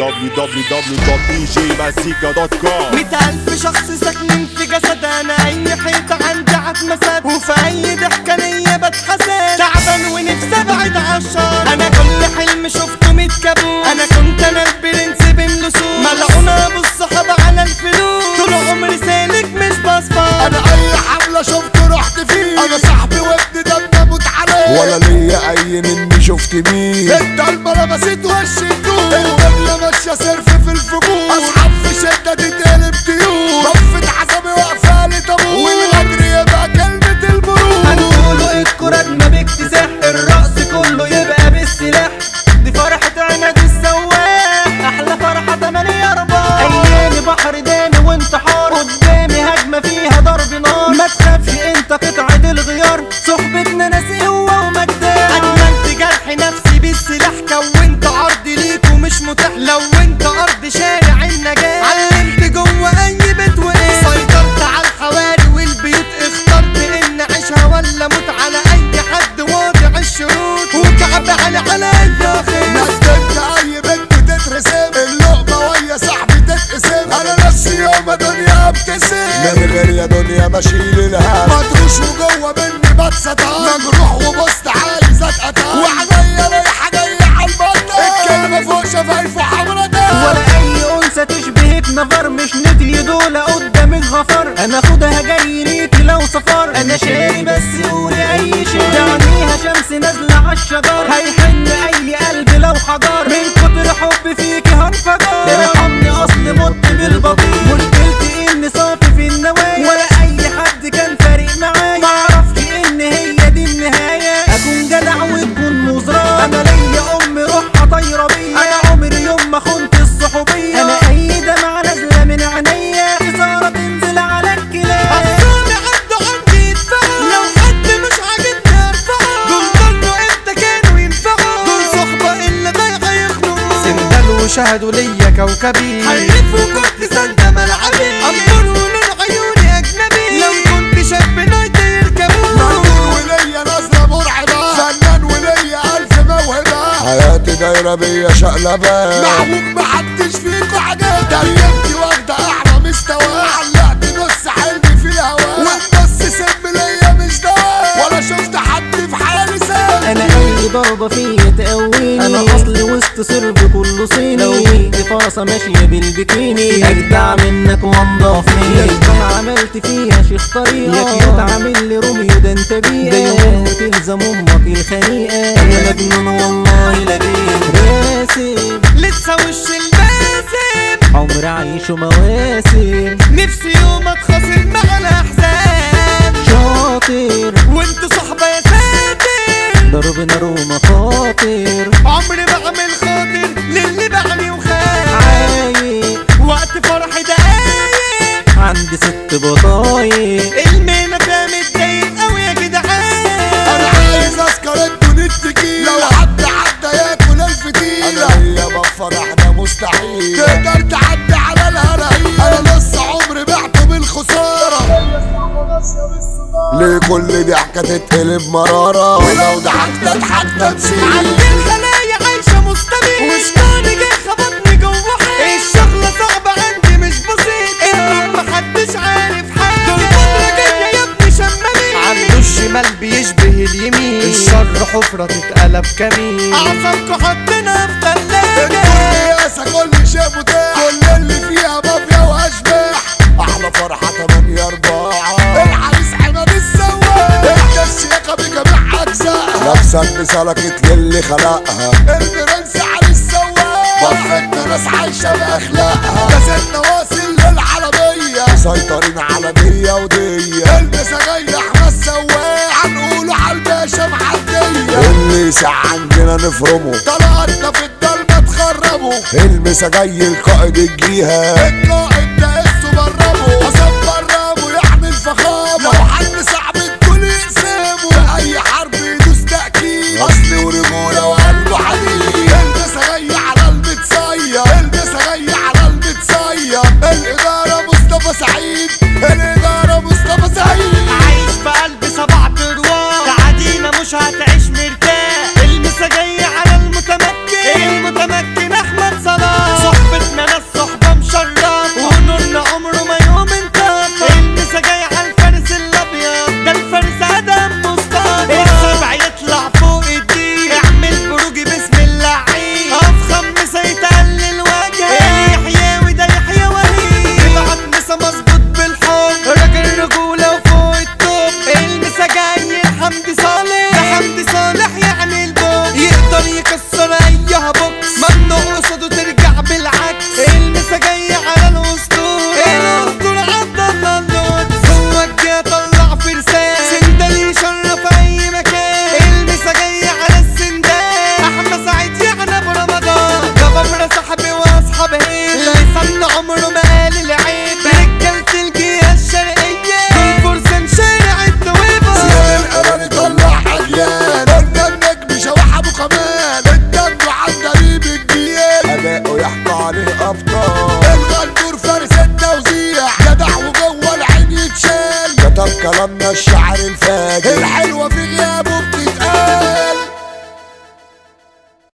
www.djmazika.com مية ألف شخص ساكنين في جسد أنا أي حيطة عندي عتمسات وفي أي ضحكة ليا بتحسد تعبان ونفسي أبعد عالشر أنا كل حلم شفته ميت كابوس أنا كنت أنا البرنس بين لصوص ملعونة بالصحاب على الفلوس طول عمري سالك مش بصفر انا اي حملة شفته رحت فيه انا صاحبي وابني ده بموت عليه ولا ليا اي مني شفت مين انت الملامسيت وش الدود الدنيا ماشية سرف في الفجور اصحاب في شدة تتقلب طيور رفة حسابي واقفة لي طابور والغدر يبقى كلمة المرور هنقوله الكرة ما باكتساح الرقص كله يبقى بالسلاح دي فرحة عماد السواح أحلى فرحة تمانية أربعة أيامي بحر دامي وانتحار قدامي هجمة فيها ضرب نار ما تخافش انت قطعة الغيار صحبتنا ناس قوة ومجدان أجملت جرح نفسي بالسلاح كونت عرض ليك ومش متاح لو انت أرض شارع النجاة علمت جوه أي بيت وإيه سيطرت على الحواري والبيوت اخترت إن أعيشها ولا أموت على أي حد واضع الشروط وكعب على على أي خير ناس بنت اي بنت تترسم اللقمة ويا صاحبي تتقسم انا نفسي يوم دنيا ابتسم من غير يا دنيا بشيل الهم مطروش وجوه مني بتسطر مجروح وبصت عايز اتقطع وعليا رايحة جاية عالبطة الكلمة فوق شفايف وحمرا ده ولا اي انثى تشبهك نفر مش ندي دول قدامك غفر انا خدها جاي ليكي لو سفر انا شاري بس قولي اي شيء عينيها شمس نازله عالشجر هيحن اي قلب لو حجر من كتر حب فيكي هنفجر ارحمني اصل مت بالبطيء مشكلتي اني صافي في النوايا ولا اي حد كان فارق معايا معرفش ان هي دي النهايه اكون جدع وتكون مزرعه انا ليا ام روحها طايره بيا انا عمري يوم ما خنت الصحوبيه انا اي دمعه نازله من عينيا خساره تنزل على الكلاب اصلي عنده عندي يدفعوا لو حد مش عاجبني ارفعه دول ضلوا امتى كانوا ينفعوا دول صحبه اللي ضايعه يخنقوا سندال وشهدوا ليا كوكبي حلفوا كنت سنده ملعبي امر ولون عيوني اجنبي لو كنت شاب نايت يركبوه مجنون وليا نظرة مرعبة فنان وليا ألف موهبة حياتي دايرة بيا شقلبة محبوب محدش فيكو عجب دنيتي واخدة أعلى مستوى علقت نص حلمي في الهوا والنص سم ليا مش دواء ولا شفت حد في حالي سام انا اي ضربة فيا تقويني انا اصلي وسط سرب كله صيني لو بنت فاصة ماشية بالبكيني اجدع منك وانضاف مني يا عملت فيها شيخ طريقة يا كيوت عامل لي روميو ده انت بيئة ده يوم تلزم امك الخنيقة انا مجنون والله لبيت راسم لسه وش الباسم عمر عايشه مواسم نفسي يوم اتخاصم مع الاحزان شاطر وانت صحبة يا ساتر ضرب نار ومخاطر عمري بعمل خاطر للي بعمي وخاف عايق وقت فرحي دقايق عندي ست بطايق المينا فيها متضايق اوي يا أنا جدعان عايز أسكر الدنيا التكيلة لو حد عدى ياكل الفتيلة أنا ليا بفر احنا مستحيل تقدر تعدي على الهلاهيل أنا لسه عمري بعته بالخسارة ليه كل ضحكة تتقلب مرارة ولو ضحكت ضحكت نسيت عندي الخلايا عايشة مستميت وشطاني جه خبطني جوه حيط الشغلة صعبة عندي مش بسيط الدور محدش عارف حاجة دول فترة جاية يا ابني شمامين عنده الشمال بيشبه اليمين الشر حفرة تتقلب كمين أعصابكوا حطينا في تلاجة الدنيا كل شيء متاح كل اللي فيها مافيا واشباح احلى فرحه تمانية ارباعة العريس عماد السواق انت الشياكة بجميع اجزائها نفسك بسلكت للي خلقها البرنس علي السواق ضحكنا ناس عايشة باخلاقها جسدنا واصل للعربية مسيطرين على دية ودية المسا جاي احنا السواق هنقوله على الباشا معدية اللي يسع عندنا نفرمه طلعتنا في الضلمة تخربه المسا جاي القائد الجيهة القائد ده اسمه بربه حسب بربه يعمل فخامة لو حد صعب الكل يقسمه في اي حرب يدوس تأكيد اصل ورجولة وقلبه حديد المسا جاي على المتصير المسا جاي على المتصير الإدارة مصطفى سعيد الإدارة مصطفى سعيد عايش بقلب سبع ارواح تعدينا مش هتعيش مرتاح المسا جاي على المتمكن المتمكن احمد صلاح بكلامنا الشعر الفاجر الحلوة فيك